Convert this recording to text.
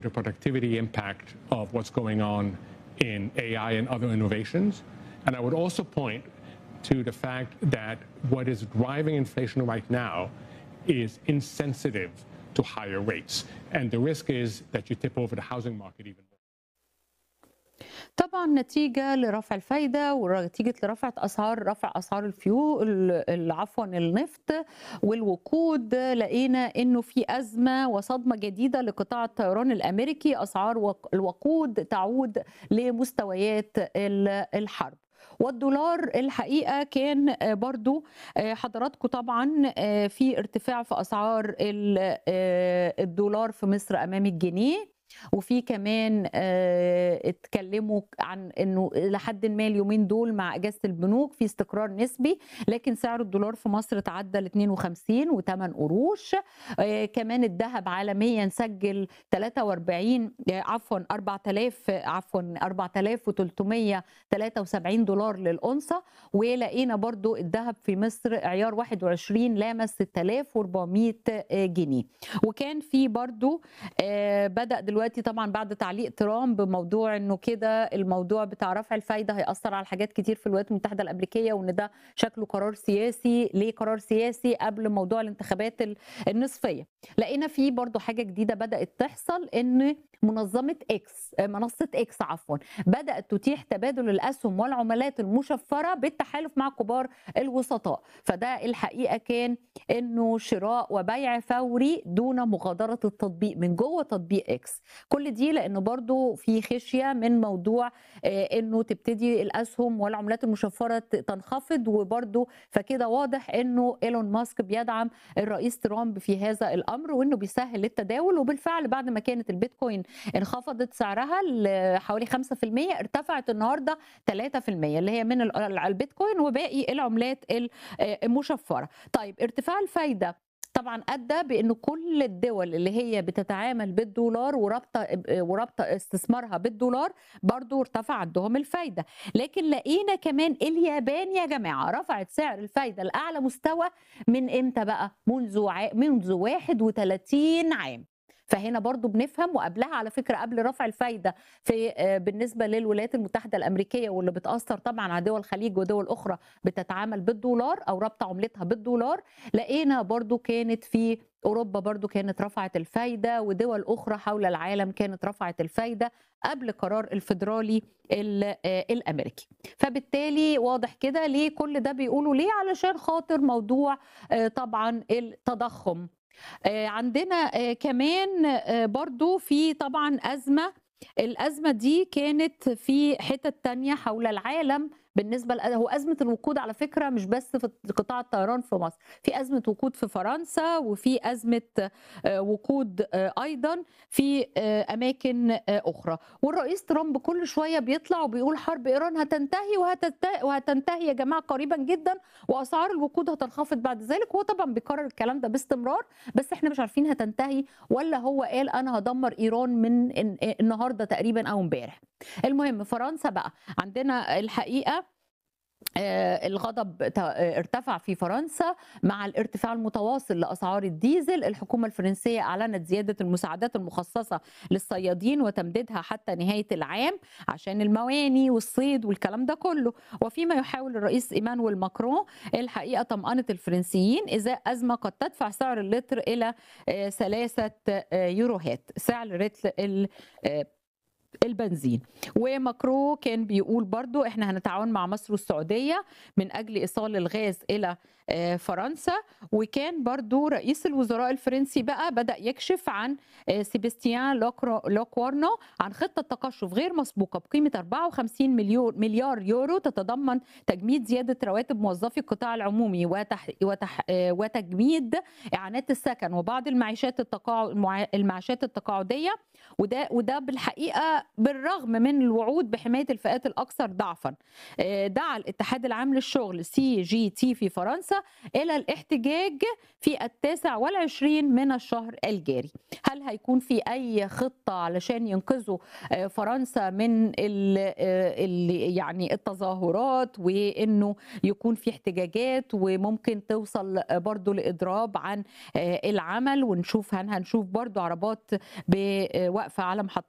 the productivity impact of what's going on in AI and other innovations. And I would also point to the fact that what is driving inflation right now is insensitive to higher rates. And the risk is that you tip over the housing market even more. طبعا نتيجة لرفع الفايدة ونتيجة لرفع أسعار رفع أسعار الفيول عفوا النفط والوقود لقينا إنه في أزمة وصدمة جديدة لقطاع الطيران الأمريكي أسعار الوقود تعود لمستويات الحرب والدولار الحقيقه كان برضو حضراتكم طبعا في ارتفاع في اسعار الدولار في مصر امام الجنيه وفي كمان اه اتكلموا عن انه لحد ما اليومين دول مع اجازه البنوك في استقرار نسبي لكن سعر الدولار في مصر تعدى ل 52 و8 قروش اه كمان الذهب عالميا سجل 43 عفوا 4000 عفوا 4373 دولار للأونصة ولقينا برضو الذهب في مصر عيار 21 لامس 6400 جنيه وكان في برضو اه بدأ دلوقتي دلوقتي طبعا بعد تعليق ترامب بموضوع انه كده الموضوع بتاع رفع الفايده هياثر على حاجات كتير في الولايات المتحده الامريكيه وان ده شكله قرار سياسي ليه قرار سياسي قبل موضوع الانتخابات النصفيه لقينا في برضو حاجه جديده بدات تحصل ان منظمه اكس منصه اكس عفوا بدات تتيح تبادل الاسهم والعملات المشفره بالتحالف مع كبار الوسطاء فده الحقيقه كان انه شراء وبيع فوري دون مغادره التطبيق من جوه تطبيق اكس كل دي لانه برضو في خشيه من موضوع انه تبتدي الاسهم والعملات المشفره تنخفض وبرضو فكده واضح انه ايلون ماسك بيدعم الرئيس ترامب في هذا الامر وانه بيسهل التداول وبالفعل بعد ما كانت البيتكوين انخفضت سعرها لحوالي 5% ارتفعت النهارده 3% اللي هي من البيتكوين وباقي العملات المشفره طيب ارتفاع الفايده طبعا ادى بان كل الدول اللي هي بتتعامل بالدولار ورابطه ورابطه استثمارها بالدولار برضو ارتفع عندهم الفايده لكن لقينا كمان اليابان يا جماعه رفعت سعر الفايده لاعلى مستوى من امتى بقى منذ ع... منذ 31 عام فهنا برضو بنفهم وقبلها على فكرة قبل رفع الفايدة في بالنسبة للولايات المتحدة الأمريكية واللي بتأثر طبعا على دول الخليج ودول أخرى بتتعامل بالدولار أو رابطة عملتها بالدولار لقينا برضو كانت في أوروبا برضو كانت رفعت الفايدة ودول أخرى حول العالم كانت رفعت الفايدة قبل قرار الفيدرالي الأمريكي فبالتالي واضح كده ليه كل ده بيقولوا ليه علشان خاطر موضوع طبعا التضخم عندنا كمان برضو في طبعا أزمة الأزمة دي كانت في حتت تانية حول العالم بالنسبه هو ازمه الوقود على فكره مش بس في قطاع الطيران في مصر في ازمه وقود في فرنسا وفي ازمه وقود ايضا في اماكن اخرى والرئيس ترامب كل شويه بيطلع وبيقول حرب ايران هتنتهي وهتنتهي, وهتنتهي يا جماعه قريبا جدا واسعار الوقود هتنخفض بعد ذلك هو طبعا بيكرر الكلام ده باستمرار بس احنا مش عارفين هتنتهي ولا هو قال انا هدمر ايران من النهارده تقريبا او امبارح المهم فرنسا بقى عندنا الحقيقه آه الغضب ارتفع في فرنسا مع الارتفاع المتواصل لاسعار الديزل الحكومه الفرنسيه اعلنت زياده المساعدات المخصصه للصيادين وتمديدها حتى نهايه العام عشان المواني والصيد والكلام ده كله وفيما يحاول الرئيس ايمانويل ماكرون الحقيقه طمانه الفرنسيين ازاء ازمه قد تدفع سعر اللتر الى آه ثلاثه آه يوروهات سعر لتر البنزين وماكرو كان بيقول برضو احنا هنتعاون مع مصر والسعودية من أجل إيصال الغاز إلى فرنسا وكان برضو رئيس الوزراء الفرنسي بقى بدأ يكشف عن سيبستيان لوكورنو عن خطة تقشف غير مسبوقة بقيمة 54 مليون مليار يورو تتضمن تجميد زيادة رواتب موظفي القطاع العمومي وتح وتح وتجميد إعانات السكن وبعض المعيشات التقاعد المعاشات التقاعدية وده وده بالحقيقة بالرغم من الوعود بحماية الفئات الأكثر ضعفا دعا الاتحاد العام للشغل سي جي تي في فرنسا إلى الاحتجاج في التاسع والعشرين من الشهر الجاري هل هيكون في أي خطة علشان ينقذوا فرنسا من ال ال يعني التظاهرات وإنه يكون في احتجاجات وممكن توصل برضو لإضراب عن العمل ونشوف هنشوف برضو عربات بوقفة على محطات